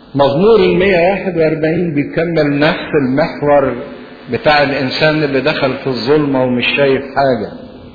مزمور ال 141 بيكمل نفس المحور بتاع الإنسان اللي دخل في الظلمة ومش شايف حاجة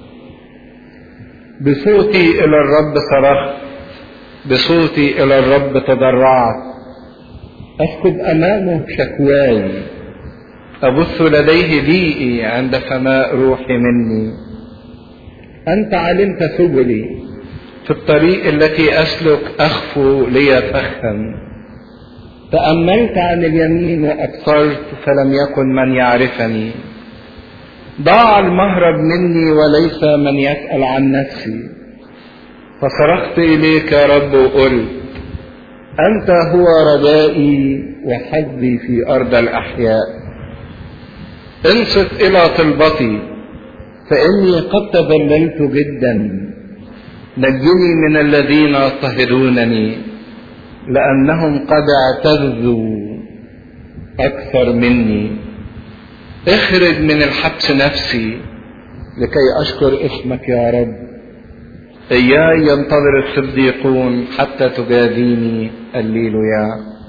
بصوتي إلى الرب صرخت بصوتي إلى الرب تضرعت أسكب أمامه شكواي أبث لديه ضيقي عند فماء روحي مني أنت علمت سبلي في الطريق التي أسلك أخفو لي فخا تأملت عن اليمين وأبصرت فلم يكن من يعرفني ضاع المهرب مني وليس من يسأل عن نفسي فصرخت إليك يا رب وقلت أنت هو رجائي وحظي في أرض الأحياء انصت إلى طلبتي فإني قد تذللت جدا نجني من الذين يضطهدونني لأنهم قد اعتذوا أكثر مني اخرج من الحبس نفسي لكي أشكر اسمك يا رب إياي ينتظر الصديقون حتى تجازيني الليلويا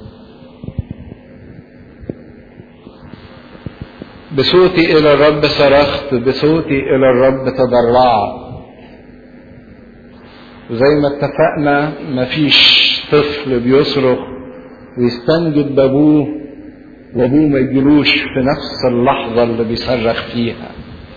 بصوتي إلى الرب صرخت بصوتي إلى الرب تضرعت وزي ما اتفقنا مفيش طفل بيصرخ ويستنجد بابوه وابوه ما يجيلوش في نفس اللحظة اللي بيصرخ فيها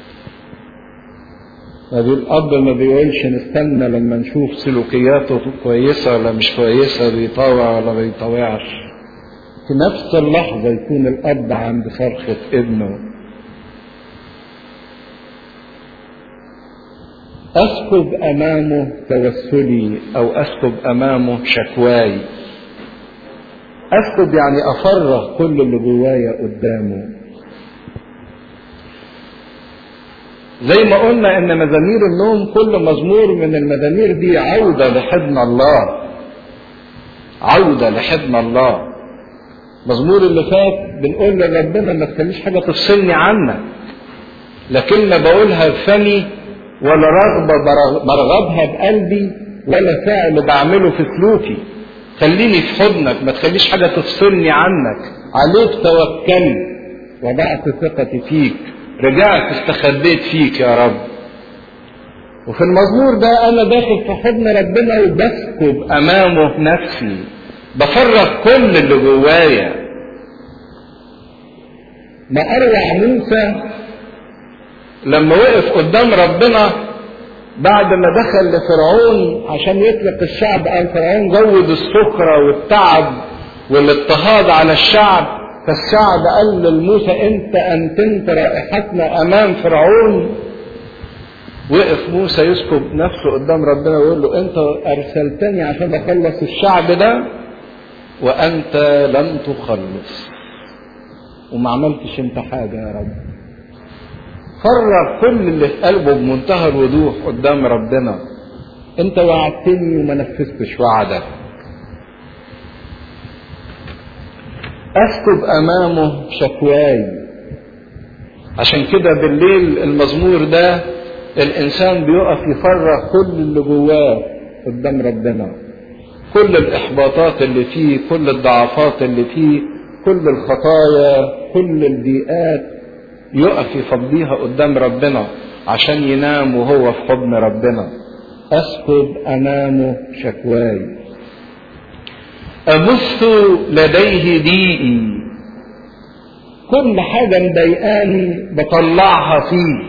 ما الأب ما بيقولش نستنى لما نشوف سلوكياته كويسة ولا مش كويسة بيطاوع ولا ما بيطاوعش في نفس اللحظة يكون الأب عند صرخة ابنه أسكب أمامه توسلي أو أسكب أمامه شكواي أسكب يعني أفرغ كل اللي جوايا قدامه زي ما قلنا ان مزامير النوم كل مزمور من المزامير دي عودة لحضن الله عودة لحضن الله مزمور اللي فات بنقول لربنا ما تخليش حاجة تفصلني عنك لكن ما بقولها بفمي ولا رغبة برغبها بقلبي ولا فعل بعمله في سلوكي خليني في حضنك ما تخليش حاجة تفصلني عنك عليك توكلت وضعت ثقتي فيك رجعت استخبيت فيك يا رب وفي المزمور ده انا داخل في حضن ربنا وبسكب امامه نفسي بفرغ كل اللي جوايا ما اروع موسى لما وقف قدام ربنا بعد ما دخل لفرعون عشان يطلق الشعب قال فرعون زود السكرة والتعب والاضطهاد على الشعب فالشعب قال لموسى انت انتنت رائحتنا امام فرعون وقف موسى يسكب نفسه قدام ربنا ويقول له انت ارسلتني عشان اخلص الشعب ده وانت لم تخلص وما عملتش انت حاجه يا رب فرغ كل اللي في قلبه بمنتهى الوضوح قدام ربنا انت وعدتني وما نفذتش وعدك اسكب امامه شكواي عشان كده بالليل المزمور ده الانسان بيقف يفرغ كل اللي جواه قدام ربنا كل الاحباطات اللي فيه كل الضعفات اللي فيه كل الخطايا كل الضيقات يقف يفضيها قدام ربنا عشان ينام وهو في حضن ربنا اسكب امامه شكواي أبث لديه ضيقي كل حاجة مضايقاني بطلعها فيه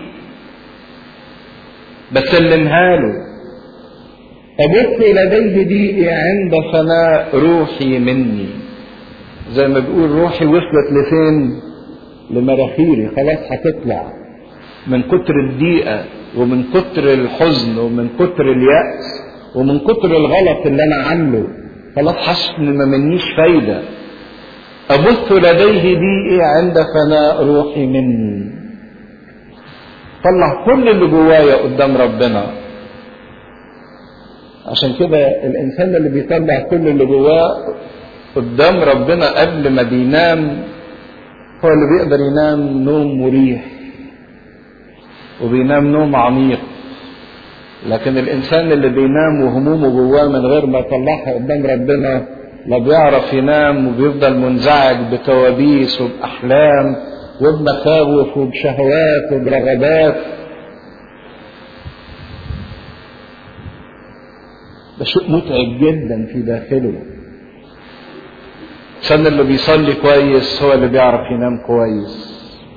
بسلمها له أبث لديه ضيقي عند فناء روحي مني زي ما بيقول روحي وصلت لفين لمراخيري خلاص هتطلع من كتر الضيقة ومن كتر الحزن ومن كتر اليأس ومن كتر الغلط اللي أنا عامله خلاص حاسس ان ما منيش فايدة أبث لديه ضيقي عند فناء روحي مني طلع كل اللي جوايا قدام ربنا عشان كده الإنسان اللي بيطلع كل اللي جواه قدام ربنا قبل ما بينام هو اللي بيقدر ينام نوم مريح وبينام نوم عميق لكن الانسان اللي بينام وهمومه جواه من غير ما يطلعها قدام ربنا لا بيعرف ينام وبيفضل منزعج بكوابيس وبأحلام وبمخاوف وبشهوات وبرغبات ده شيء متعب جدا في داخله الإنسان اللي بيصلي كويس هو اللي بيعرف ينام كويس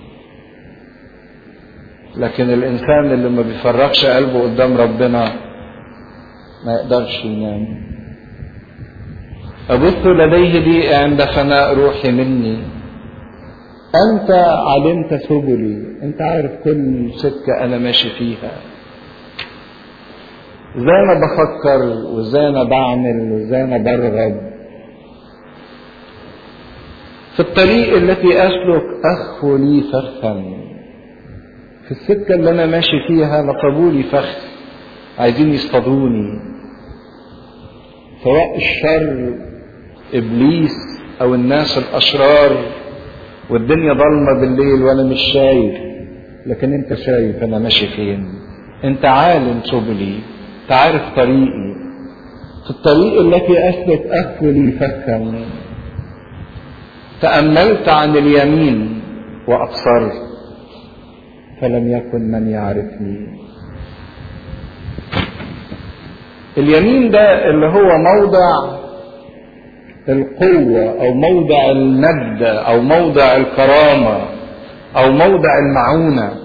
لكن الإنسان اللي ما بيفرغش قلبه قدام ربنا ما يقدرش ينام أبث لديه ضيق عند فناء روحي مني أنت علمت سبلي أنت عارف كل سكة أنا ماشي فيها ازاي انا بفكر وازاي انا بعمل وازاي انا برغب في الطريق التي اسلك اخفو لي فخا في السكة اللي انا ماشي فيها نصبوا لي فخ عايزين يصطادوني سواء الشر ابليس او الناس الاشرار والدنيا ضلمة بالليل وانا مش شايف لكن انت شايف انا ماشي فين انت عالم سبلي انت عارف طريقي في الطريق التي اسلك اخفو لي فخا تأملت عن اليمين وأبصرت فلم يكن من يعرفني اليمين ده اللي هو موضع القوة أو موضع المجد أو موضع الكرامة أو موضع المعونة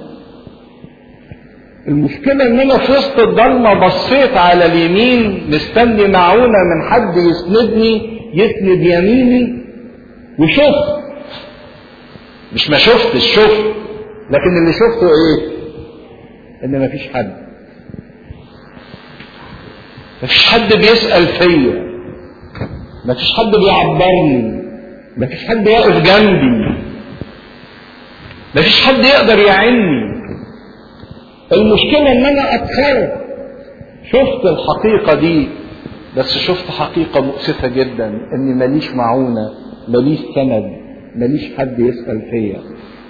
المشكلة إن أنا في وسط الضلمة بصيت على اليمين مستني معونة من حد يسندني يسند يميني وشفت مش ما شفتش شفت لكن اللي شفته ايه ان مفيش حد مفيش حد بيسأل فيا مفيش حد بيعبرني مفيش حد واقف جنبي مفيش حد يقدر يعني المشكلة ان انا اتخرج شفت الحقيقة دي بس شفت حقيقة مؤسفة جدا اني ماليش معونة ماليش سند ماليش حد يسأل فيا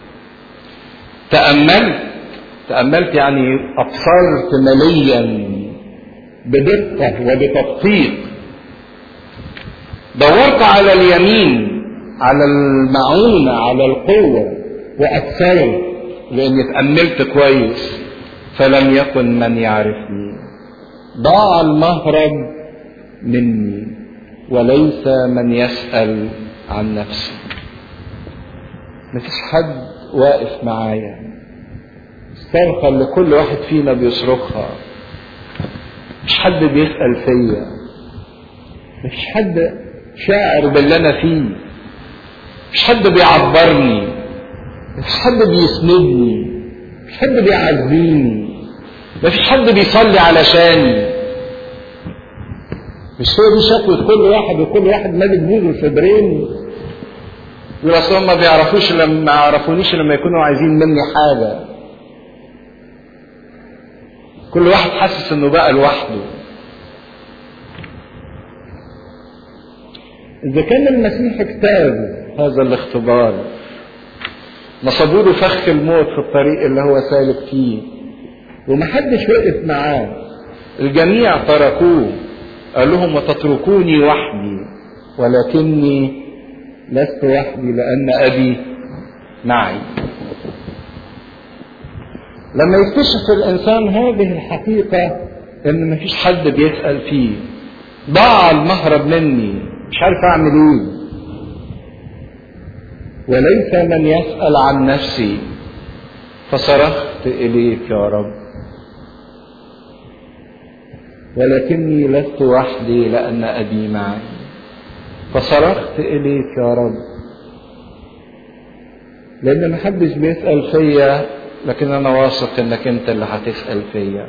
تأملت تأملت يعني أبصرت مليا بدقة وبتدقيق دورت على اليمين على المعونة على القوة وأبصرت لأني تأملت كويس فلم يكن من يعرفني ضاع المهرب مني وليس من يسأل عن نفسي مفيش حد واقف معايا الصرخة اللي كل واحد فينا بيصرخها مفيش حد بيسأل فيا مفيش حد شاعر باللي أنا فيه مفيش حد بيعبرني مفيش حد بيسندني مفيش حد بيعزيني مفيش حد بيصلي علشاني مش هي دي شكوى كل واحد وكل واحد مالك بوزه صدرين يقول اصل ما بيعرفوش لما ما يعرفونيش لما يكونوا عايزين مني حاجه كل واحد حاسس انه بقى لوحده اذا كان المسيح اجتاز هذا الاختبار نصبوا له فخ الموت في الطريق اللي هو سالك فيه ومحدش وقف معاه الجميع تركوه قال لهم وتتركوني وحدي ولكني لست وحدي لأن أبي معي لما يكتشف الإنسان هذه الحقيقة إن مفيش حد بيسأل فيه ضاع المهرب مني مش عارف أعمل إيه وليس من يسأل عن نفسي فصرخت إليك يا رب ولكني لست وحدي لأن أبي معي فصرخت إليك يا رب لأن محدش بيسأل فيا لكن أنا واثق إنك أنت اللي هتسأل فيا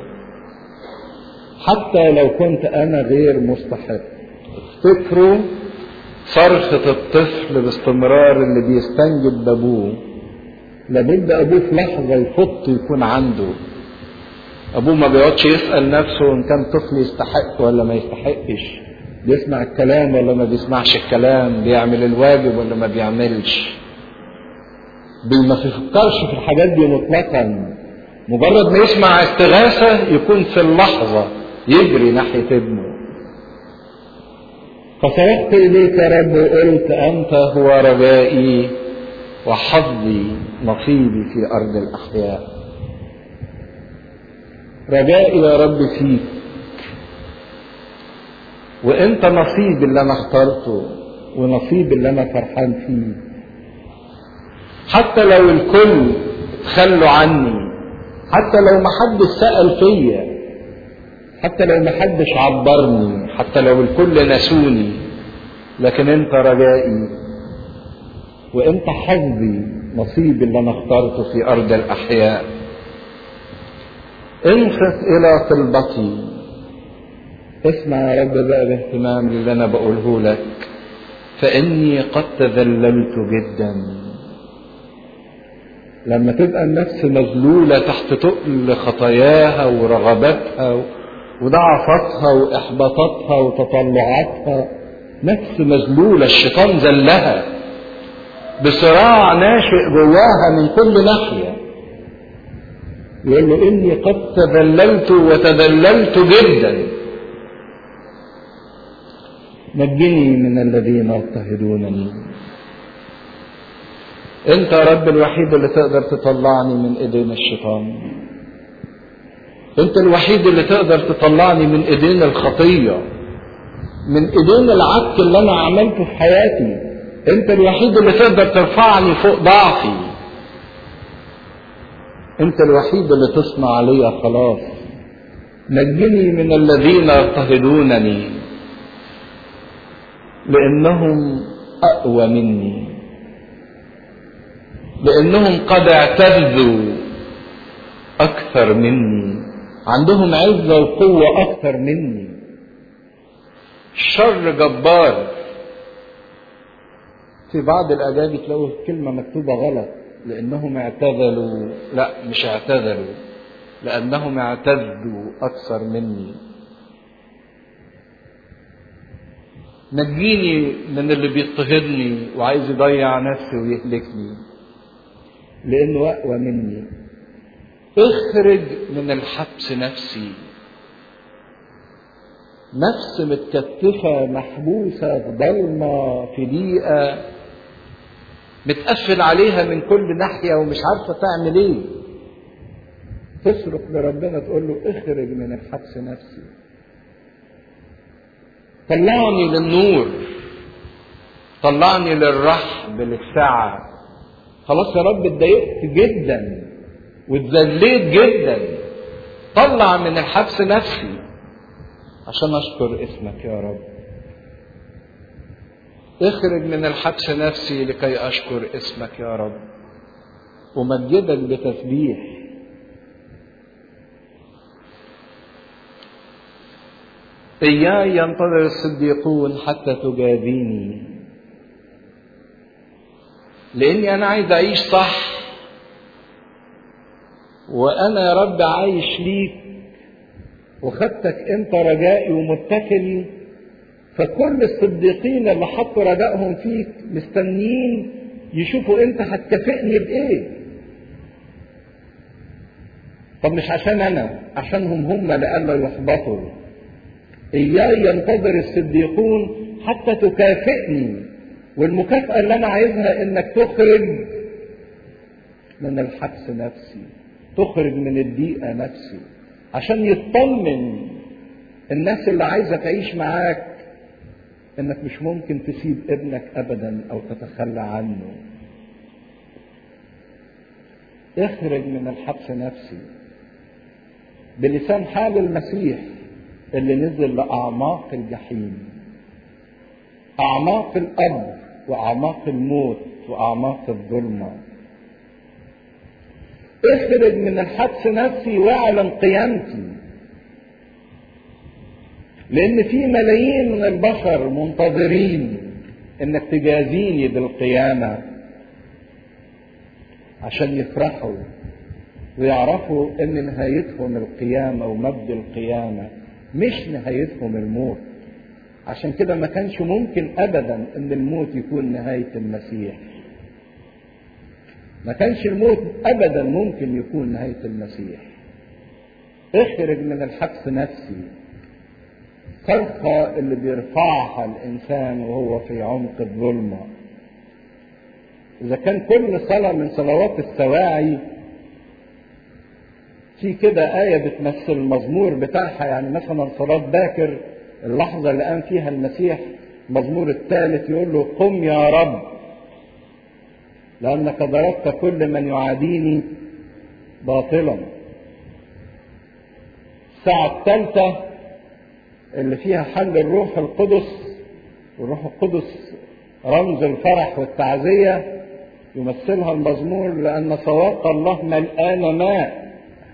حتى لو كنت أنا غير مستحق افتكروا صرخة الطفل باستمرار اللي بيستنجد بأبوه لابد أبوه في لحظة يفط يكون عنده أبوه ما بيقعدش يسأل نفسه إن كان طفل يستحق ولا ما يستحقش بيسمع الكلام ولا ما بيسمعش الكلام بيعمل الواجب ولا ما بيعملش ما بيفكرش في الحاجات دي مطلقا مجرد ما يسمع استغاثة يكون في اللحظة يجري ناحية ابنه فصرخت إليك يا رب وقلت أنت هو رجائي وحظي نصيبي في أرض الأحياء رجائي يا رب فيك وانت نصيب اللي انا اخترته ونصيب اللي انا فرحان فيه حتى لو الكل تخلوا عني حتى لو محدش سأل فيا حتى لو محدش عبرني حتى لو الكل نسوني لكن انت رجائي وانت حظي نصيب اللي انا اخترته في ارض الاحياء انصت الى طلبتي اسمع يا رب بقى باهتمام للي انا بقوله لك فاني قد تذللت جدا لما تبقى النفس مذلوله تحت تقل خطاياها ورغباتها وضعفاتها واحباطاتها وتطلعاتها نفس مذلوله الشيطان ذلها بصراع ناشئ جواها من كل ناحيه يقول له اني قد تذللت وتذللت جدا نجني من الذين يضطهدونني انت يا رب الوحيد اللي تقدر تطلعني من ايدين الشيطان انت الوحيد اللي تقدر تطلعني من ايدين الخطيه من ايدين العك اللي انا عملته في حياتي انت الوحيد اللي تقدر ترفعني فوق ضعفي انت الوحيد اللي تصنع لي خلاص نجني من الذين يضطهدونني لانهم اقوى مني لانهم قد اعتزوا اكثر مني عندهم عزه وقوه اكثر مني الشر جبار في بعض الاجابي تلاقوا الكلمه مكتوبه غلط لانهم اعتذلوا لا مش اعتذلوا لانهم اعتزوا اكثر مني نجيني من اللي بيضطهدني وعايز يضيع نفسي ويهلكني لانه اقوى مني اخرج من الحبس نفسي نفس متكتفة محبوسة في ضلمة في ضيقة متقفل عليها من كل ناحية ومش عارفة تعمل ايه تصرخ لربنا تقول له اخرج من الحبس نفسي طلعني للنور طلعني للرحب للسعة خلاص يا رب اتضايقت جدا واتذليت جدا طلع من الحبس نفسي عشان اشكر اسمك يا رب اخرج من الحبس نفسي لكي اشكر اسمك يا رب امجدك بتسبيح إياي ينتظر الصديقون حتى تجابيني لأني أنا عايز أعيش صح وأنا يا رب عايش ليك وخدتك أنت رجائي ومتكلي فكل الصديقين اللي حطوا رجائهم فيك مستنيين يشوفوا أنت هتكافئني بإيه طب مش عشان أنا عشانهم هم لألا يحبطوا إياي ينتظر الصديقون حتى تكافئني والمكافأة اللي أنا عايزها إنك تخرج من الحبس نفسي تخرج من الضيقة نفسي عشان يطمن الناس اللي عايزة تعيش معاك إنك مش ممكن تسيب ابنك أبدا أو تتخلى عنه اخرج من الحبس نفسي بلسان حال المسيح اللي نزل لأعماق الجحيم أعماق الأرض وأعماق الموت وأعماق الظلمة اخرج من الحبس نفسي واعلن قيامتي لأن في ملايين من البشر منتظرين إنك تجازيني بالقيامة عشان يفرحوا ويعرفوا إن نهايتهم القيامة ومجد القيامة مش نهايتهم الموت عشان كده ما كانش ممكن ابدا ان الموت يكون نهايه المسيح ما كانش الموت ابدا ممكن يكون نهايه المسيح اخرج من الحبس نفسي الصرخة اللي بيرفعها الإنسان وهو في عمق الظلمة إذا كان كل صلاة من صلوات السواعي في كده آية بتمثل المزمور بتاعها يعني مثلا صلاة باكر اللحظة اللي قام فيها المسيح المزمور الثالث يقول له قم يا رب لأنك ضربت كل من يعاديني باطلا الساعة الثالثة اللي فيها حل الروح القدس والروح القدس رمز الفرح والتعزية يمثلها المزمور لأن صواق الله ملآن ماء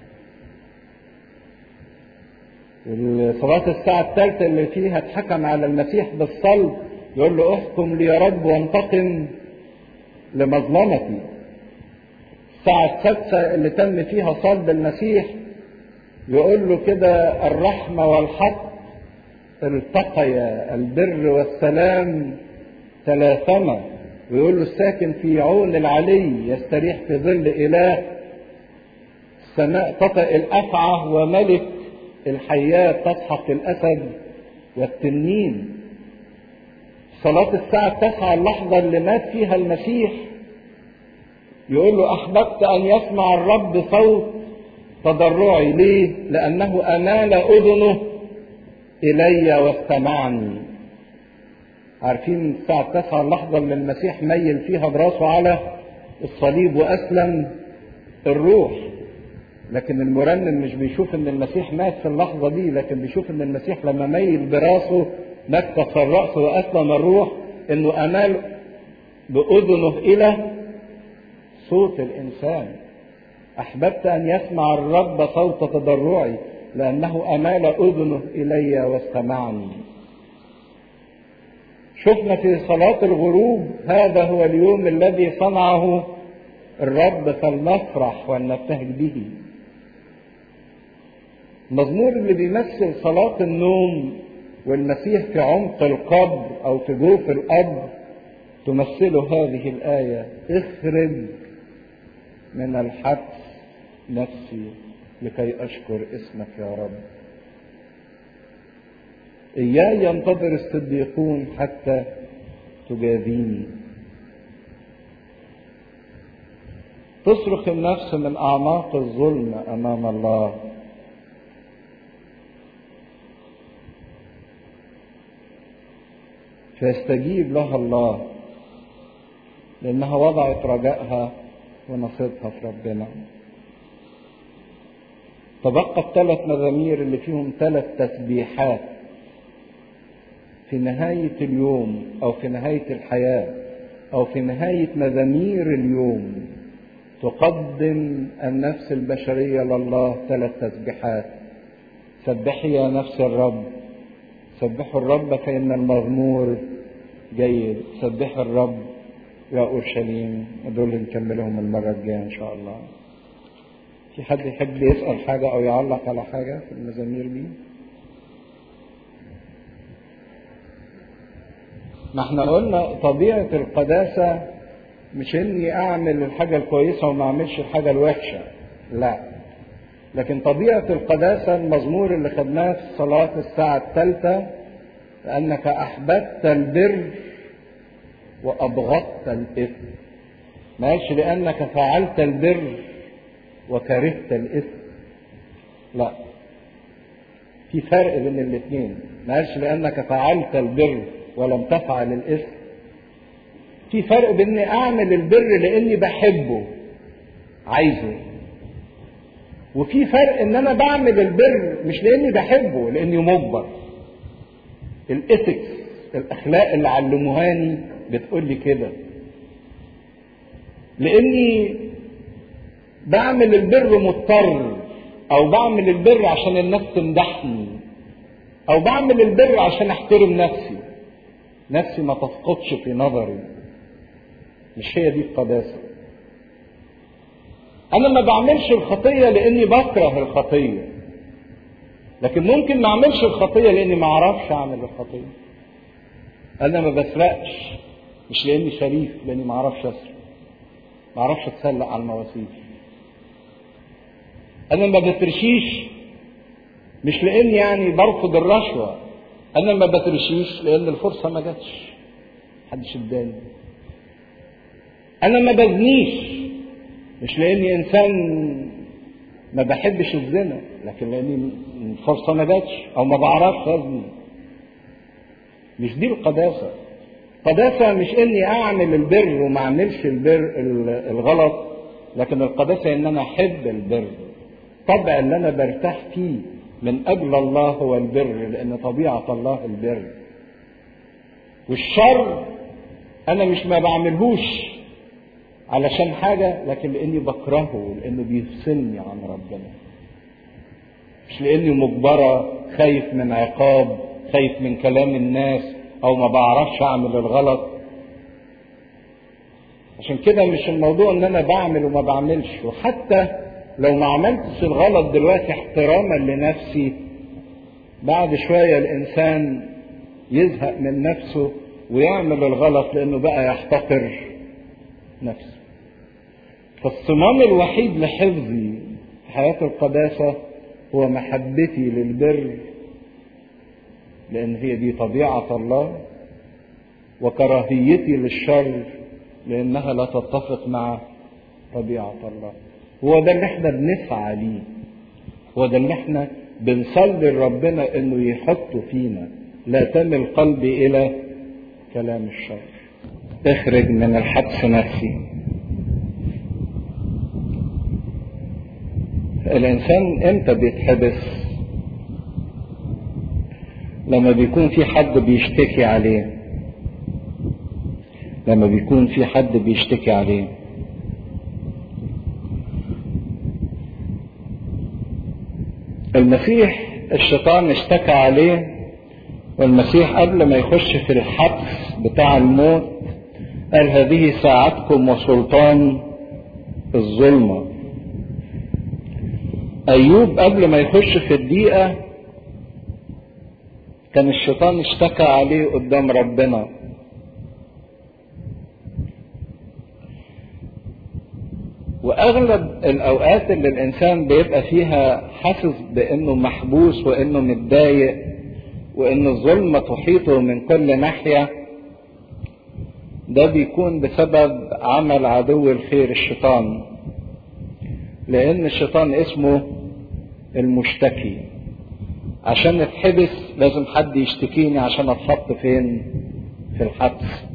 صلاة الساعة الثالثة اللي فيها اتحكم على المسيح بالصلب يقول له احكم لي يا رب وانتقم لمظلمتي الساعة السادسة اللي تم فيها صلب المسيح يقول له كده الرحمة والحق التقيا البر والسلام تلاثما ويقول له الساكن في عون العلي يستريح في ظل إله السماء تطأ الأفعى وملك الحياة تضحك الأسد والتنين صلاة الساعة التاسعة اللحظة اللي مات فيها المسيح يقول له أحببت أن يسمع الرب صوت تضرعي ليه؟ لأنه أمال أذنه إلي واستمعني عارفين الساعة التاسعة اللحظة اللي المسيح ميل فيها براسه على الصليب وأسلم الروح لكن المرنم مش بيشوف ان المسيح مات في اللحظة دي لكن بيشوف ان المسيح لما ميل براسه مات كسر الرأس وأسلم الروح انه أمال بأذنه إلى صوت الإنسان أحببت أن يسمع الرب صوت تضرعي لأنه أمال أذنه إلي واستمعني شفنا في صلاة الغروب هذا هو اليوم الذي صنعه الرب فلنفرح ولنبتهج به المزمور اللي بيمثل صلاة النوم والمسيح في عمق القبر أو في جوف القبر تمثله هذه الآية اخرج من الحبس نفسي لكي أشكر اسمك يا رب إياي ينتظر الصديقون حتى تجازيني تصرخ النفس من أعماق الظلم أمام الله فيستجيب لها الله لأنها وضعت رجائها ونصيبها في ربنا تبقى الثلاث مزامير اللي فيهم ثلاث تسبيحات في نهاية اليوم أو في نهاية الحياة أو في نهاية مزامير اليوم تقدم النفس البشرية لله ثلاث تسبيحات سبحي يا نفس الرب سبحوا الرب فإن المزمور جيد سبحوا الرب يا أورشليم ودول نكملهم المرة الجاية إن شاء الله في حد يحب يسأل حاجة أو يعلق على حاجة في المزامير دي ما احنا قلنا طبيعة القداسة مش اني اعمل الحاجة الكويسة وما اعملش الحاجة الوحشة لا لكن طبيعة القداسة المزمور اللي خدناه في صلاة الساعة الثالثة لأنك أحببت البر وأبغضت الإثم ماشي لأنك فعلت البر وكرهت الإثم لا في فرق بين الاثنين ماشي لأنك فعلت البر ولم تفعل الإثم في فرق بين اني اعمل البر لاني بحبه عايزه وفي فرق ان انا بعمل البر مش لاني بحبه لاني مجبر الايثكس الاخلاق اللي علموهاني بتقول لي كده لاني بعمل البر مضطر او بعمل البر عشان الناس تمدحني او بعمل البر عشان احترم نفسي نفسي ما تسقطش في نظري مش هي دي القداسة أنا ما بعملش الخطية لأني بكره الخطية لكن ممكن ما أعملش الخطية لأني ما أعرفش أعمل الخطية أنا ما بسرقش مش لأني شريف لأني ما أعرفش أسرق ما أعرفش أتسلق على المواسير أنا ما بترشيش مش لأني يعني برفض الرشوة انا ما بترشيش لان الفرصه ما جاتش محدش اداني انا ما بزنيش مش لاني انسان ما بحبش الزنا لكن لاني الفرصه ما جاتش او ما بعرفش ازني مش دي القداسه القداسه مش اني اعمل البر وما اعملش البر الغلط لكن القداسه ان انا احب البر طبع اللي انا برتاح فيه من اجل الله هو البر لان طبيعه الله البر والشر انا مش ما بعملهوش علشان حاجة لكن لأني بكرهه لأنه بيفصلني عن ربنا مش لأني مجبرة خايف من عقاب خايف من كلام الناس أو ما بعرفش أعمل الغلط عشان كده مش الموضوع ان انا بعمل وما بعملش وحتى لو ما عملتش الغلط دلوقتي احتراما لنفسي بعد شوية الانسان يزهق من نفسه ويعمل الغلط لانه بقى يحتقر نفسه فالصمام الوحيد لحفظي في حياة القداسة هو محبتي للبر لأن هي دي طبيعة الله وكراهيتي للشر لأنها لا تتفق مع طبيعة الله هو ده اللي احنا بنسعى ليه هو ده اللي احنا بنصلي لربنا انه يحطه فينا لا تمل قلبي الى كلام الشر اخرج من الحبس نفسي الانسان امتى بيتحبس لما بيكون في حد بيشتكي عليه لما بيكون في حد بيشتكي عليه المسيح الشيطان اشتكى عليه والمسيح قبل ما يخش في الحبس بتاع الموت قال هذه ساعتكم وسلطان الظلمة أيوب قبل ما يخش في الدقيقة كان الشيطان اشتكى عليه قدام ربنا واغلب الاوقات اللي الانسان بيبقى فيها حاسس بانه محبوس وانه متضايق وان الظلمه تحيطه من كل ناحيه ده بيكون بسبب عمل عدو الخير الشيطان لان الشيطان اسمه المشتكي عشان اتحبس لازم حد يشتكيني عشان اتحط فين في الحبس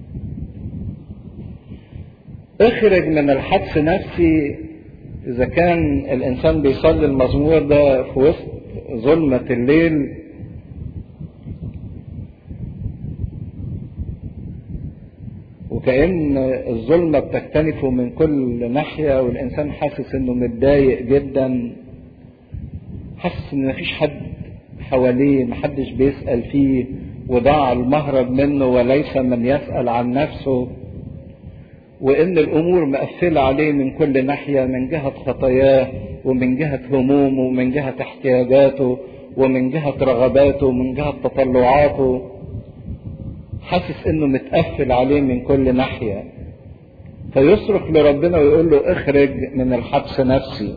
اخرج من الحبس نفسي اذا كان الانسان بيصلي المزمور ده في وسط ظلمة الليل وكأن الظلمة بتكتنفه من كل ناحية والإنسان حاسس إنه متضايق جدا حاسس إن مفيش حد حواليه محدش بيسأل فيه وضاع المهرب منه وليس من يسأل عن نفسه وان الامور مقفله عليه من كل ناحيه من جهه خطاياه ومن جهه همومه ومن جهه احتياجاته ومن جهه رغباته ومن جهه تطلعاته حاسس انه متقفل عليه من كل ناحيه فيصرخ لربنا ويقول له اخرج من الحبس نفسي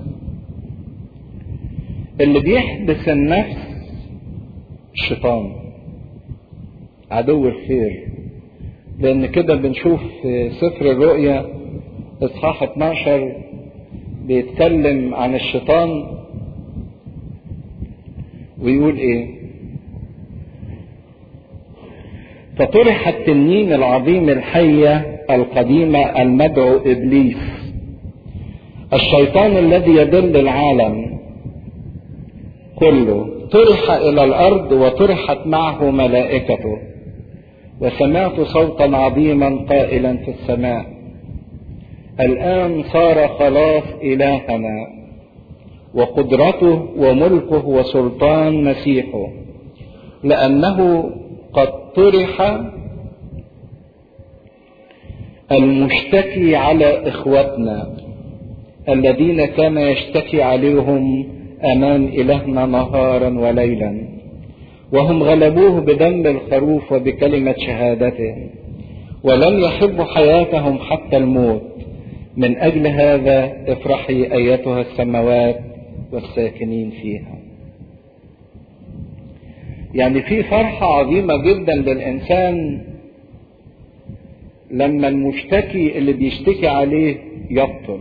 اللي بيحبس النفس الشيطان عدو الخير لان كده بنشوف في سفر الرؤيا اصحاح 12 بيتكلم عن الشيطان ويقول ايه فطرح التنين العظيم الحية القديمة المدعو إبليس الشيطان الذي يدل العالم كله طرح إلى الأرض وطرحت معه ملائكته وسمعت صوتا عظيما قائلا في السماء الان صار خلاص الهنا وقدرته وملكه وسلطان مسيحه لانه قد طرح المشتكي على اخوتنا الذين كان يشتكي عليهم امام الهنا نهارا وليلا وهم غلبوه بدم الخروف وبكلمة شهادته ولم يحبوا حياتهم حتى الموت من أجل هذا افرحي أيتها السماوات والساكنين فيها يعني في فرحة عظيمة جدا للإنسان لما المشتكي اللي بيشتكي عليه يبطل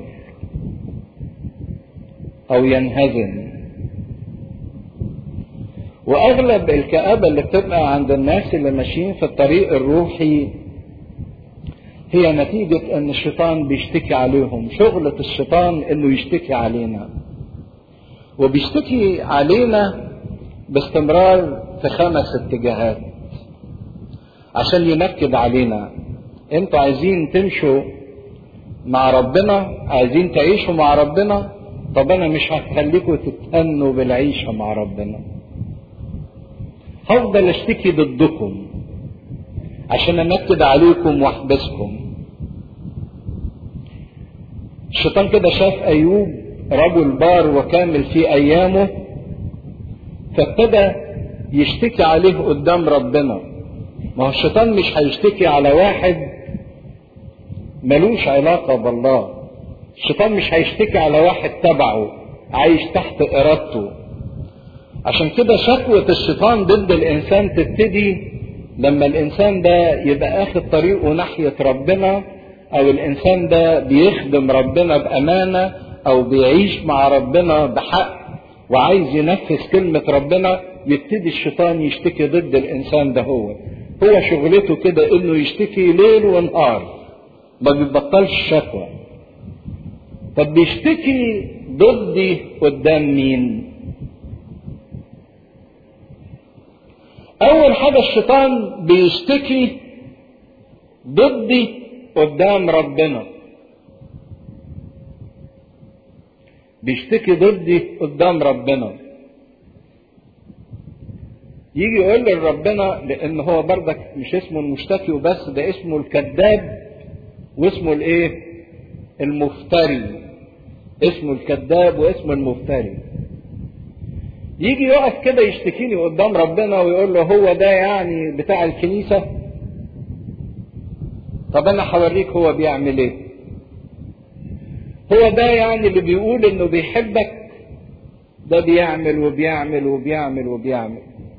أو ينهزم وأغلب الكآبة اللي بتبقى عند الناس اللي ماشيين في الطريق الروحي هي نتيجة ان الشيطان بيشتكي عليهم شغلة الشيطان انه يشتكي علينا وبيشتكي علينا باستمرار في خمس اتجاهات عشان ينكد علينا انتوا عايزين تمشوا مع ربنا عايزين تعيشوا مع ربنا طب انا مش هخليكم تتهنوا بالعيشة مع ربنا هفضل اشتكي ضدكم عشان انكد عليكم واحبسكم الشيطان كده شاف ايوب رجل بار وكامل في ايامه فابتدى يشتكي عليه قدام ربنا ما هو الشيطان مش هيشتكي على واحد ملوش علاقة بالله الشيطان مش هيشتكي على واحد تبعه عايش تحت ارادته عشان كده شكوة الشيطان ضد الانسان تبتدي لما الانسان ده يبقى اخد طريقه ناحية ربنا او الانسان ده بيخدم ربنا بامانة او بيعيش مع ربنا بحق وعايز ينفذ كلمة ربنا يبتدي الشيطان يشتكي ضد الانسان ده هو هو شغلته كده انه يشتكي ليل ونهار ما بيبطلش شكوى طب بيشتكي ضدي قدام مين اول حاجة الشيطان بيشتكي ضدي قدام ربنا بيشتكي ضدي قدام ربنا يجي يقول لربنا لان هو بردك مش اسمه المشتكي وبس ده اسمه الكذاب واسمه الايه المفتري اسمه الكذاب واسمه المفتري يجي يقف كده يشتكيني قدام ربنا ويقول له هو ده يعني بتاع الكنيسة طب انا هوريك هو بيعمل ايه هو ده يعني اللي بيقول انه بيحبك ده بيعمل وبيعمل وبيعمل وبيعمل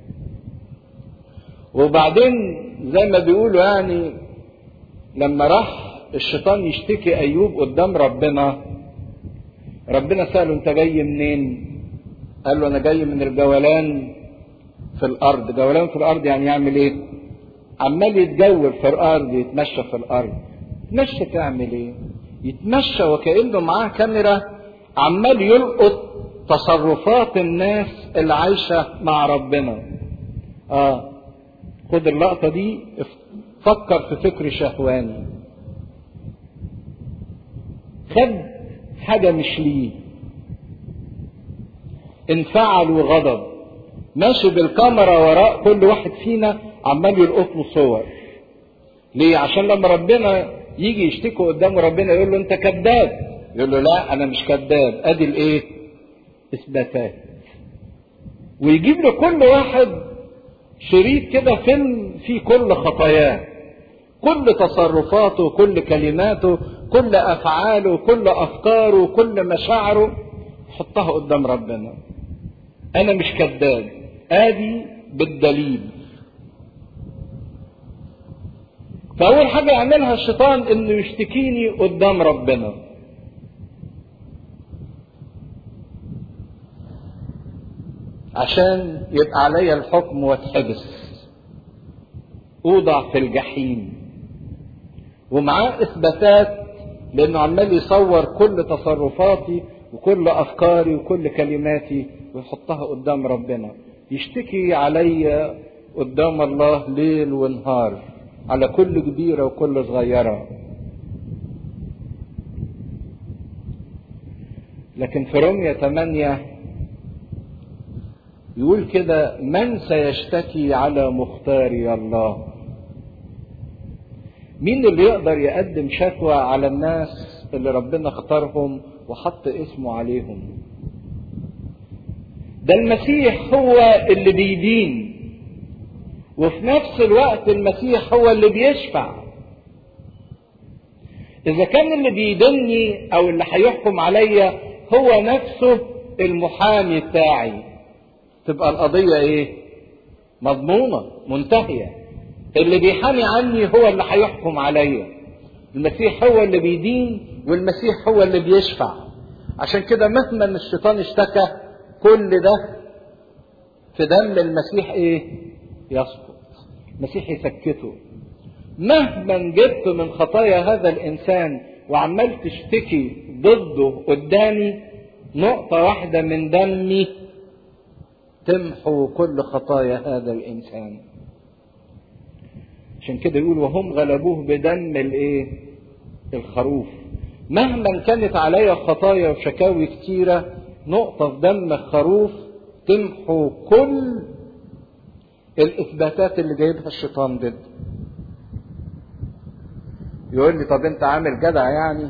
وبعدين زي ما بيقولوا يعني لما راح الشيطان يشتكي ايوب قدام ربنا ربنا سأله انت جاي منين قال له انا جاي من الجولان في الارض جولان في الارض يعني يعمل ايه عمال يتجول في الارض يتمشى في الارض يتمشى تعمل ايه يتمشى وكانه معاه كاميرا عمال يلقط تصرفات الناس اللي عايشه مع ربنا اه خد اللقطه دي فكر في فكر شهواني خد حاجه مش ليه انفعل وغضب ماشي بالكاميرا وراء كل واحد فينا عمال يلقط له صور ليه عشان لما ربنا يجي يشتكي قدامه ربنا يقول له انت كذاب يقول له لا انا مش كذاب ادي الايه اثباتات ويجيب له كل واحد شريط كده فيلم فيه كل خطاياه كل تصرفاته كل كلماته كل افعاله كل افكاره كل مشاعره حطها قدام ربنا انا مش كذاب ادي بالدليل فاول حاجه يعملها الشيطان انه يشتكيني قدام ربنا عشان يبقى عليا الحكم واتحبس اوضع في الجحيم ومعاه اثباتات لانه عمال يصور كل تصرفاتي وكل افكاري وكل كلماتي ويحطها قدام ربنا يشتكي عليا قدام الله ليل ونهار على كل كبيره وكل صغيره لكن في رمية 8 يقول كده من سيشتكي على مختاري الله مين اللي يقدر يقدم شكوى على الناس اللي ربنا اختارهم وحط اسمه عليهم ده المسيح هو اللي بيدين وفي نفس الوقت المسيح هو اللي بيشفع اذا كان اللي بيدني او اللي هيحكم عليا هو نفسه المحامي بتاعي تبقى القضية ايه مضمونة منتهية اللي بيحامي عني هو اللي هيحكم عليا المسيح هو اللي بيدين والمسيح هو اللي بيشفع عشان كده مهما الشيطان اشتكى كل ده في دم المسيح ايه يسقط المسيح يسكته مهما جبت من خطايا هذا الانسان وعمال تشتكي ضده قدامي نقطة واحدة من دمي تمحو كل خطايا هذا الإنسان عشان كده يقول وهم غلبوه بدم الايه الخروف مهما كانت عليا خطايا وشكاوي كتيرة نقطة في دم الخروف تمحو كل الإثباتات اللي جايبها الشيطان ضد يقول لي طب أنت عامل جدع يعني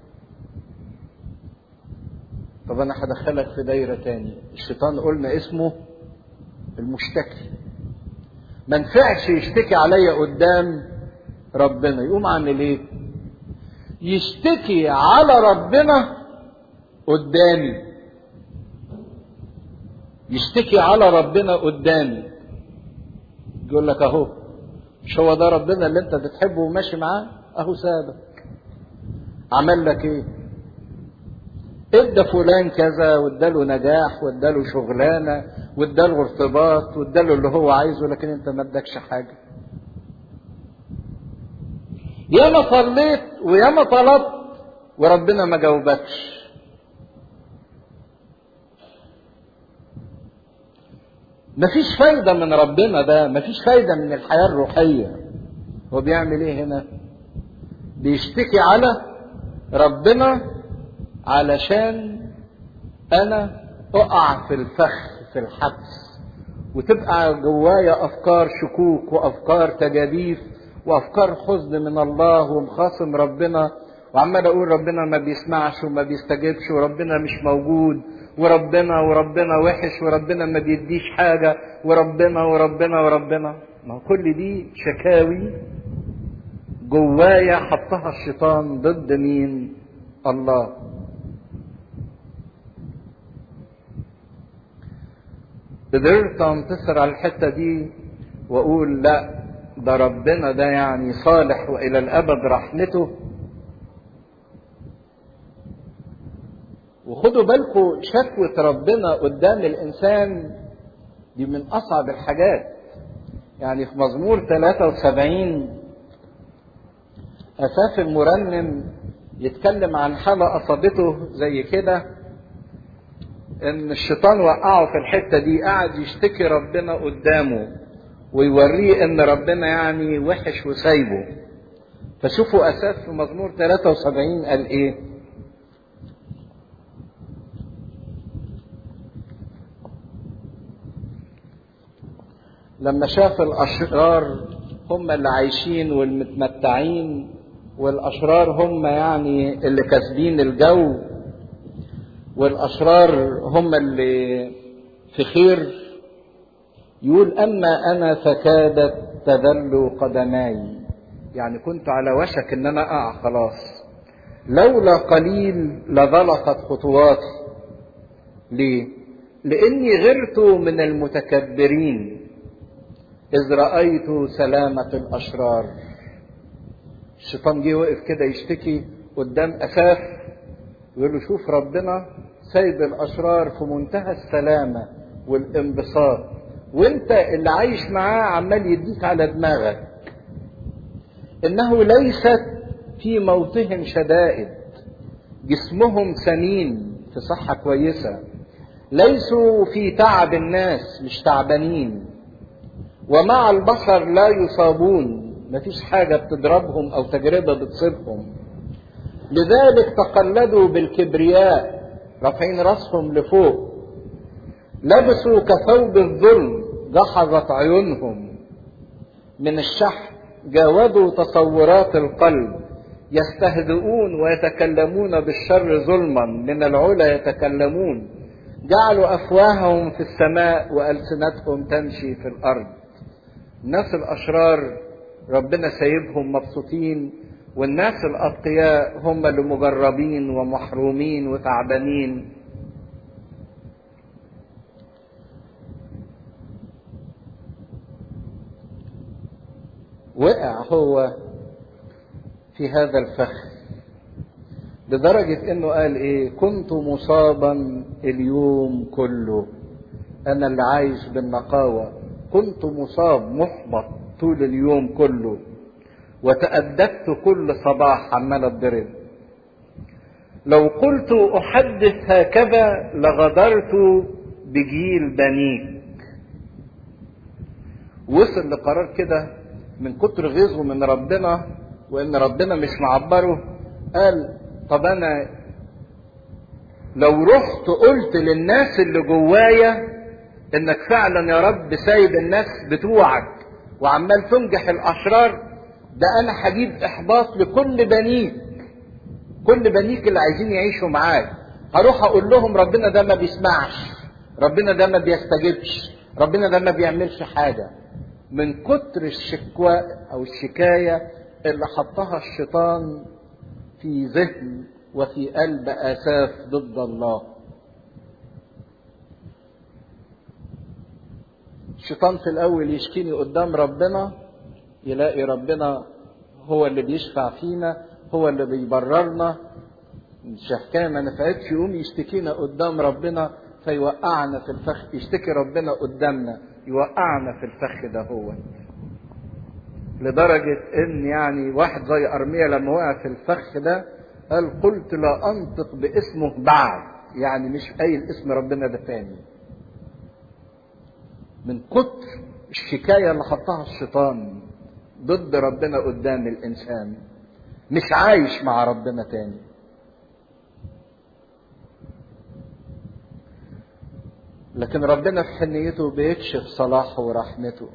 طب أنا هدخلك في دايرة تاني الشيطان قلنا اسمه المشتكي ما نفعش يشتكي عليا قدام ربنا يقوم عامل ايه يشتكي على ربنا قدامي يشتكي على ربنا قدامي يقول لك اهو مش هو ده ربنا اللي انت بتحبه وماشي معاه اهو سابك عمل لك ايه ادى فلان كذا واداله نجاح واداله شغلانه واداله ارتباط واداله اللي هو عايزه لكن انت ما ادكش حاجه ياما صليت وياما طلبت وربنا ما جاوبكش مفيش فايده من ربنا ده مفيش فايده من الحياه الروحيه هو بيعمل ايه هنا بيشتكي على ربنا علشان انا اقع في الفخ في الحبس وتبقى جوايا افكار شكوك وافكار تجاديف وافكار حزن من الله ومخاصم ربنا وعمال اقول ربنا ما بيسمعش وما بيستجيبش وربنا مش موجود وربنا وربنا وحش وربنا ما بيديش حاجة وربنا وربنا وربنا ما كل دي شكاوي جوايا حطها الشيطان ضد مين الله قدرت انتصر على الحتة دي واقول لا ده ربنا ده يعني صالح والى الابد رحمته وخدوا بالكم شكوة ربنا قدام الانسان دي من اصعب الحاجات يعني في مزمور 73 اساف المرنم يتكلم عن حالة اصابته زي كده ان الشيطان وقعه في الحتة دي قاعد يشتكي ربنا قدامه ويوريه ان ربنا يعني وحش وسايبه فشوفوا اساس في مزمور 73 قال ايه لما شاف الاشرار هم اللي عايشين والمتمتعين والاشرار هم يعني اللي كاسبين الجو والاشرار هم اللي في خير يقول اما انا فكادت تذل قدماي يعني كنت على وشك ان انا اقع خلاص لولا قليل لضلقت خطواتي ليه لاني غرت من المتكبرين اذ رايت سلامه الاشرار الشيطان جه وقف كده يشتكي قدام اساف يقول له شوف ربنا سيد الاشرار في منتهى السلامه والانبساط وانت اللي عايش معاه عمال يديك على دماغك انه ليست في موتهم شدائد جسمهم سمين في صحه كويسه ليسوا في تعب الناس مش تعبانين ومع البشر لا يصابون مفيش حاجه بتضربهم او تجربه بتصيبهم لذلك تقلدوا بالكبرياء رافعين راسهم لفوق لبسوا كثوب الظلم جحظت عيونهم من الشح جاوبوا تصورات القلب يستهزئون ويتكلمون بالشر ظلما من العلا يتكلمون جعلوا افواههم في السماء والسنتهم تمشي في الارض الناس الاشرار ربنا سايبهم مبسوطين والناس الاتقياء هم اللي مجربين ومحرومين وتعبانين وقع هو في هذا الفخ لدرجة انه قال ايه كنت مصابا اليوم كله انا اللي عايش بالنقاوة كنت مصاب محبط طول اليوم كله وتأدبت كل صباح عمال اتضرب لو قلت احدث هكذا لغدرت بجيل بنيك وصل لقرار كده من كتر غيظه من ربنا وان ربنا مش معبره قال طب انا لو رحت قلت للناس اللي جوايا انك فعلا يا رب سايب الناس بتوعك وعمال تنجح الاشرار ده انا هجيب احباط لكل بنيك كل بنيك اللي عايزين يعيشوا معاك هروح اقول لهم ربنا ده ما بيسمعش ربنا ده ما بيستجبش ربنا ده ما بيعملش حاجه من كتر الشكوى او الشكايه اللي حطها الشيطان في ذهن وفي قلب اساف ضد الله الشيطان في الاول يشكيني قدام ربنا يلاقي ربنا هو اللي بيشفع فينا هو اللي بيبررنا مش حكايه ما نفعتش يقوم يشتكينا قدام ربنا فيوقعنا في الفخ يشتكي ربنا قدامنا يوقعنا في الفخ ده هو لدرجة ان يعني واحد زي ارميا لما وقع في الفخ ده قال قلت لا انطق باسمه بعد يعني مش قايل اسم ربنا ده تاني من كتر الشكاية اللي حطها الشيطان ضد ربنا قدام الانسان مش عايش مع ربنا تاني لكن ربنا في حنيته بيكشف صلاحه ورحمته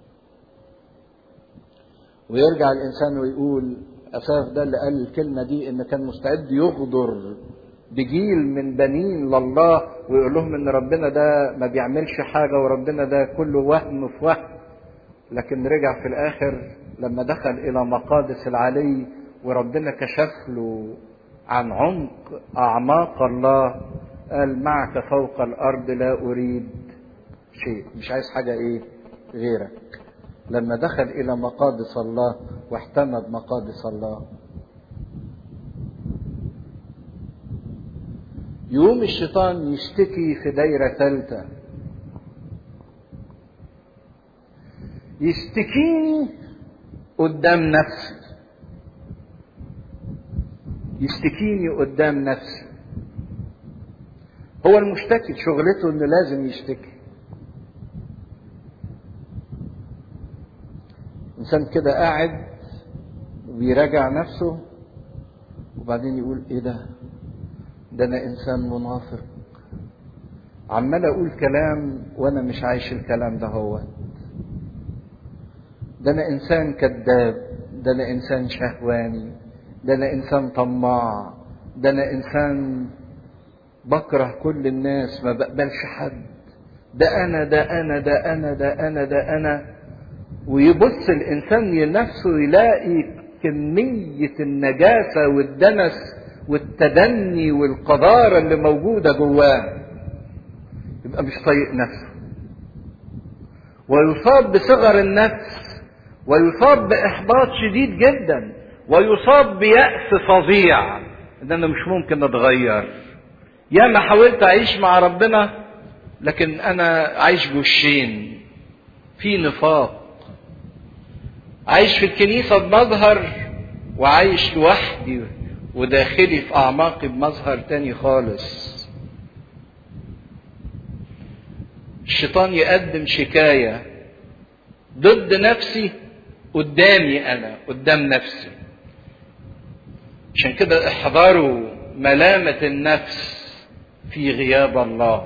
ويرجع الانسان ويقول اساف ده اللي قال الكلمه دي ان كان مستعد يغدر بجيل من بنين لله ويقول لهم ان ربنا ده ما بيعملش حاجه وربنا ده كله وهم في وهم لكن رجع في الاخر لما دخل الى مقادس العلي وربنا كشف له عن عمق اعماق الله قال معك فوق الارض لا اريد شيء مش عايز حاجه ايه غيرك لما دخل الى مقادس الله واحتمى بمقادس الله يقوم الشيطان يشتكي في دايره ثالثه يشتكيني قدام نفسي يشتكيني قدام نفسي هو المشتكي شغلته انه لازم يشتكي انسان كده قاعد وبيراجع نفسه وبعدين يقول ايه ده ده انا انسان منافق عمال اقول كلام وانا مش عايش الكلام ده هو ده انا انسان كذاب ده انا انسان شهواني ده انا انسان طماع ده انا انسان بكره كل الناس ما بقبلش حد ده انا ده انا ده انا ده انا ده انا ويبص الانسان لنفسه يلاقي كميه النجاسه والدنس والتدني والقذاره اللي موجوده جواه يبقى مش طايق نفسه ويصاب بصغر النفس ويصاب باحباط شديد جدا ويصاب بيأس فظيع ان انا مش ممكن اتغير يا ما حاولت اعيش مع ربنا لكن انا عايش بوشين في نفاق عايش في الكنيسة بمظهر وعايش لوحدي وداخلي في اعماقي بمظهر تاني خالص الشيطان يقدم شكاية ضد نفسي قدامي انا قدام نفسي عشان كده احذروا ملامة النفس في غياب الله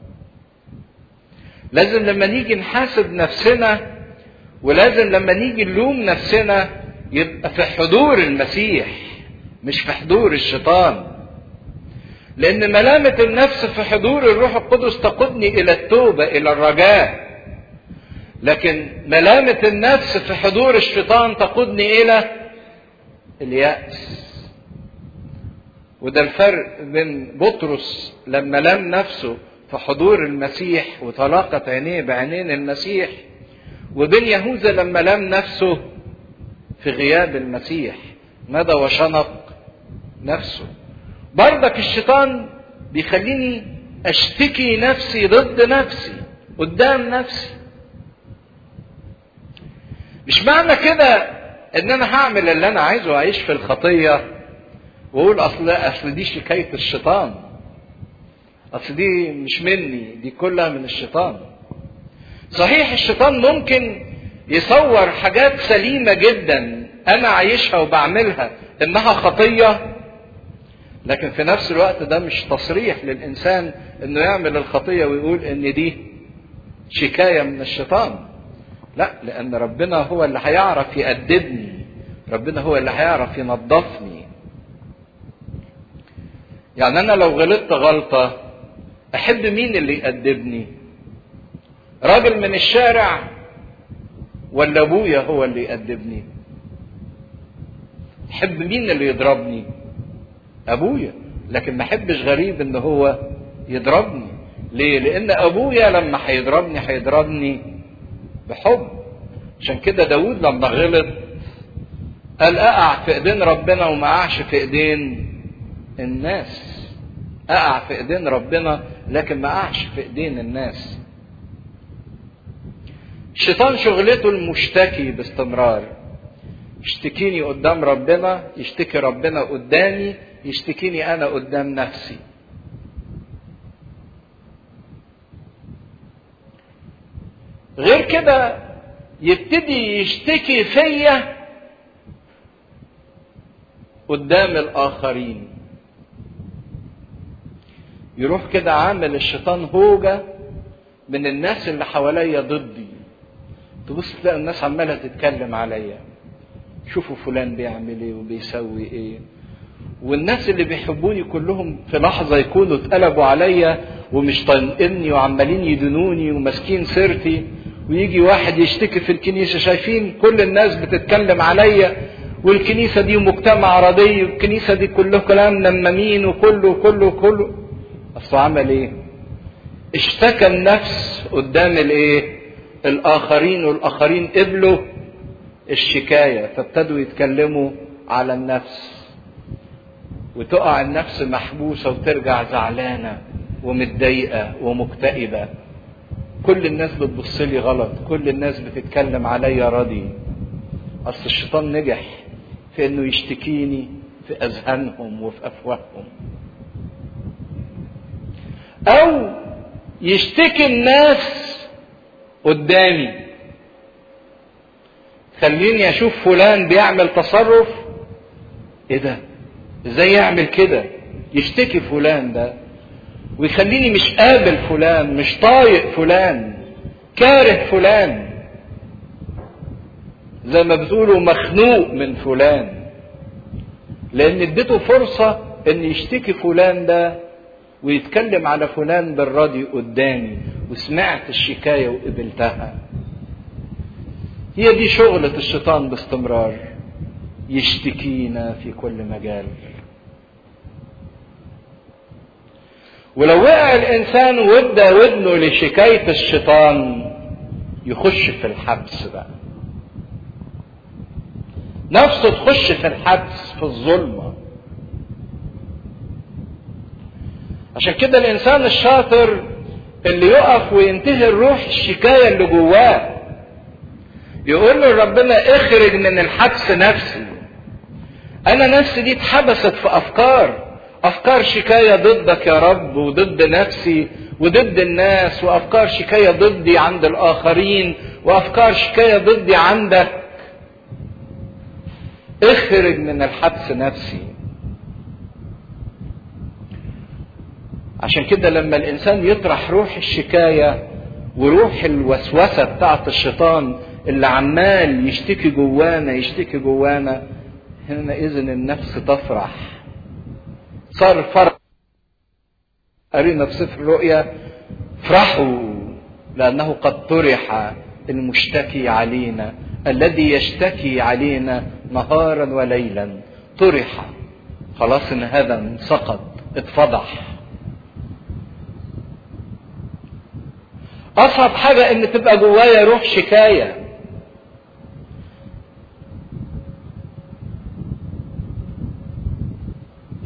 لازم لما نيجي نحاسب نفسنا ولازم لما نيجي نلوم نفسنا يبقى في حضور المسيح مش في حضور الشيطان لان ملامة النفس في حضور الروح القدس تقودني الى التوبة الى الرجاء لكن ملامة النفس في حضور الشيطان تقودني الى اليأس وده الفرق بين بطرس لما لام نفسه في حضور المسيح وطلاقت عينيه بعينين المسيح وبين يهوذا لما لام نفسه في غياب المسيح مدى وشنق نفسه برضك الشيطان بيخليني اشتكي نفسي ضد نفسي قدام نفسي مش معنى كده ان انا هعمل اللي انا عايزه واعيش في الخطيه واقول اصل اصل دي شكايه الشيطان اصل دي مش مني دي كلها من الشيطان صحيح الشيطان ممكن يصور حاجات سليمه جدا انا عايشها وبعملها انها خطيه لكن في نفس الوقت ده مش تصريح للانسان انه يعمل الخطيه ويقول ان دي شكايه من الشيطان لا لان ربنا هو اللي هيعرف يأدبني ربنا هو اللي هيعرف ينظفني يعني انا لو غلطت غلطه احب مين اللي يأدبني راجل من الشارع ولا ابويا هو اللي يأدبني احب مين اللي يضربني ابويا لكن ما احبش غريب ان هو يضربني ليه لان ابويا لما هيضربني هيضربني بحب عشان كده داود لما غلط قال اقع في ايدين ربنا وما اقعش في ايدين الناس اقع في ايدين ربنا لكن ما اقعش في ايدين الناس الشيطان شغلته المشتكي باستمرار يشتكيني قدام ربنا يشتكي ربنا قدامي يشتكيني انا قدام نفسي غير كده يبتدي يشتكي فيا قدام الاخرين يروح كده عامل الشيطان هوجة من الناس اللي حواليا ضدي تبص تلاقي الناس عمالة تتكلم عليا شوفوا فلان بيعمل ايه وبيسوي ايه والناس اللي بيحبوني كلهم في لحظة يكونوا اتقلبوا عليا ومش طايقني وعمالين يدنوني وماسكين سيرتي ويجي واحد يشتكي في الكنيسة شايفين كل الناس بتتكلم عليا والكنيسة دي مجتمع رضي والكنيسة دي كله كلام نمامين وكله كله كله أصل عمل إيه؟ اشتكى النفس قدام الإيه؟ الآخرين والآخرين قبلوا الشكاية فابتدوا يتكلموا على النفس وتقع النفس محبوسة وترجع زعلانة ومتضايقة ومكتئبة كل الناس بتبص لي غلط كل الناس بتتكلم عليا راضي اصل الشيطان نجح في انه يشتكيني في اذهانهم وفي افواههم او يشتكي الناس قدامي خليني اشوف فلان بيعمل تصرف ايه ده ازاي يعمل كده يشتكي فلان ده ويخليني مش قابل فلان مش طايق فلان كاره فلان زي ما بتقولوا مخنوق من فلان لان اديته فرصة ان يشتكي فلان ده ويتكلم على فلان بالراضي قدامي وسمعت الشكاية وقبلتها هي دي شغلة الشيطان باستمرار يشتكينا في كل مجال ولو وقع الانسان وادى ودنه لشكاية الشيطان يخش في الحبس بقى نفسه تخش في الحبس في الظلمة عشان كده الانسان الشاطر اللي يقف وينتهي الروح الشكاية اللي جواه يقول له ربنا اخرج من الحبس نفسي انا نفسي دي اتحبست في افكار افكار شكاية ضدك يا رب وضد نفسي وضد الناس وافكار شكاية ضدي عند الاخرين وافكار شكاية ضدي عندك اخرج من الحبس نفسي عشان كده لما الانسان يطرح روح الشكاية وروح الوسوسة بتاعت الشيطان اللي عمال يشتكي جوانا يشتكي جوانا هنا اذن النفس تفرح صار فرح قرينا في سفر الرؤيا افرحوا لانه قد طرح المشتكي علينا الذي يشتكي علينا نهارا وليلا طرح خلاص ان هذا سقط اتفضح اصعب حاجة ان تبقى جوايا روح شكاية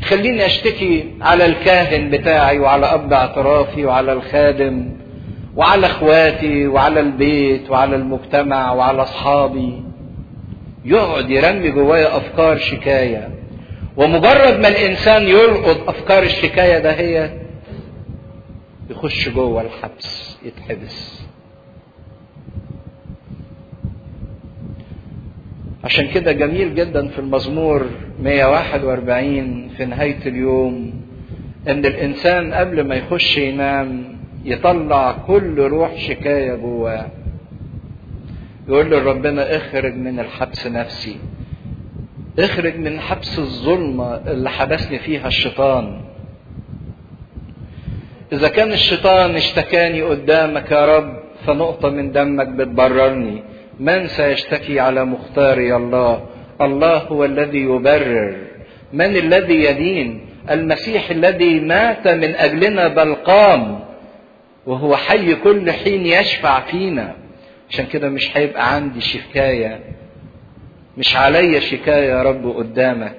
خليني اشتكي على الكاهن بتاعي وعلى اب اعترافي وعلى الخادم وعلى اخواتي وعلى البيت وعلى المجتمع وعلى اصحابي يقعد يرمي جوايا افكار شكايه ومجرد ما الانسان يلقط افكار الشكايه ده هي يخش جوه الحبس يتحبس عشان كده جميل جدا في المزمور 141 في نهاية اليوم ان الانسان قبل ما يخش ينام يطلع كل روح شكاية جواه يقول لربنا اخرج من الحبس نفسي اخرج من حبس الظلمة اللي حبسني فيها الشيطان اذا كان الشيطان اشتكاني قدامك يا رب فنقطة من دمك بتبررني من سيشتكي على مختاري الله الله هو الذي يبرر من الذي يدين المسيح الذي مات من اجلنا بل قام وهو حي كل حين يشفع فينا عشان كده مش هيبقى عندي شكايه مش عليا شكايه يا رب قدامك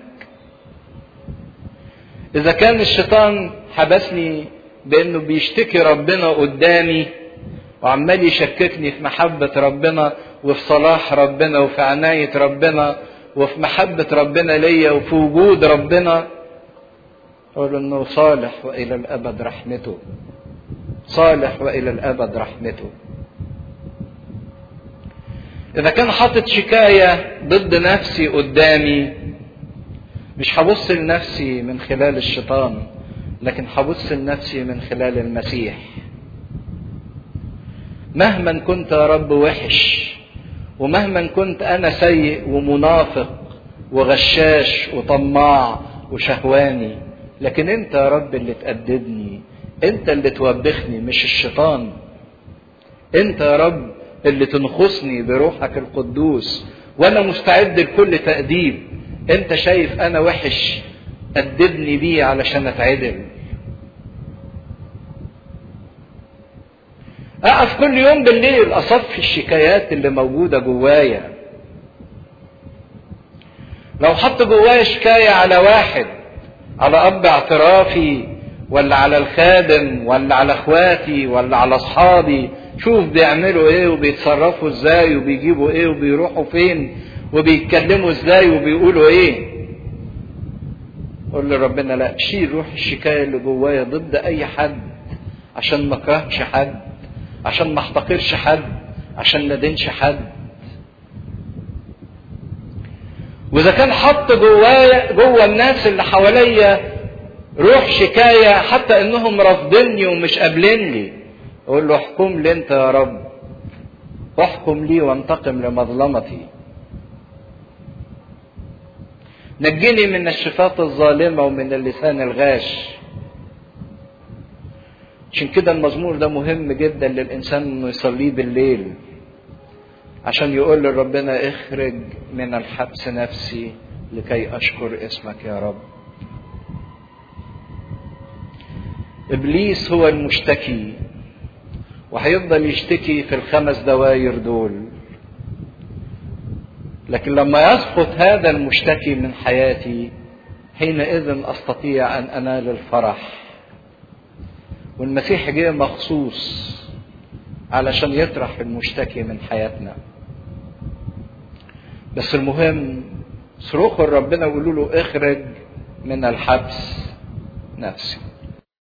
اذا كان الشيطان حبسني بانه بيشتكي ربنا قدامي وعمال يشككني في محبة ربنا وفي صلاح ربنا وفي عناية ربنا وفي محبة ربنا ليا وفي وجود ربنا أقول إنه صالح وإلى الأبد رحمته صالح وإلى الأبد رحمته إذا كان حاطط شكاية ضد نفسي قدامي مش هبص لنفسي من خلال الشيطان لكن هبص لنفسي من خلال المسيح مهما كنت يا رب وحش ومهما كنت انا سيء ومنافق وغشاش وطماع وشهواني لكن انت يا رب اللي تأدبني انت اللي توبخني مش الشيطان انت يا رب اللي تنخصني بروحك القدوس وانا مستعد لكل تأديب انت شايف انا وحش أدبني بيه علشان اتعدل اقف كل يوم بالليل اصفي الشكايات اللي موجودة جوايا لو حط جوايا شكاية على واحد على اب اعترافي ولا على الخادم ولا على اخواتي ولا على اصحابي شوف بيعملوا ايه وبيتصرفوا ازاي وبيجيبوا ايه وبيروحوا فين وبيتكلموا ازاي وبيقولوا ايه قول لربنا لا شيل روح الشكايه اللي جوايا ضد اي حد عشان ما اكرهش حد عشان ما احتقرش حد عشان ما ادينش حد واذا كان حط جوايا جوا الناس اللي حواليا روح شكايه حتى انهم رافضيني ومش قابليني اقول له احكم لي انت يا رب احكم لي وانتقم لمظلمتي نجني من الشفاة الظالمة ومن اللسان الغاش عشان كده المزمور ده مهم جدا للإنسان إنه يصليه بالليل عشان يقول لربنا اخرج من الحبس نفسي لكي أشكر اسمك يا رب إبليس هو المشتكي وهيفضل يشتكي في الخمس دواير دول لكن لما يسقط هذا المشتكي من حياتي حينئذ استطيع ان انال الفرح والمسيح جه مخصوص علشان يطرح المشتكي من حياتنا بس المهم صرخوا لربنا وقولوا له اخرج من الحبس نفسي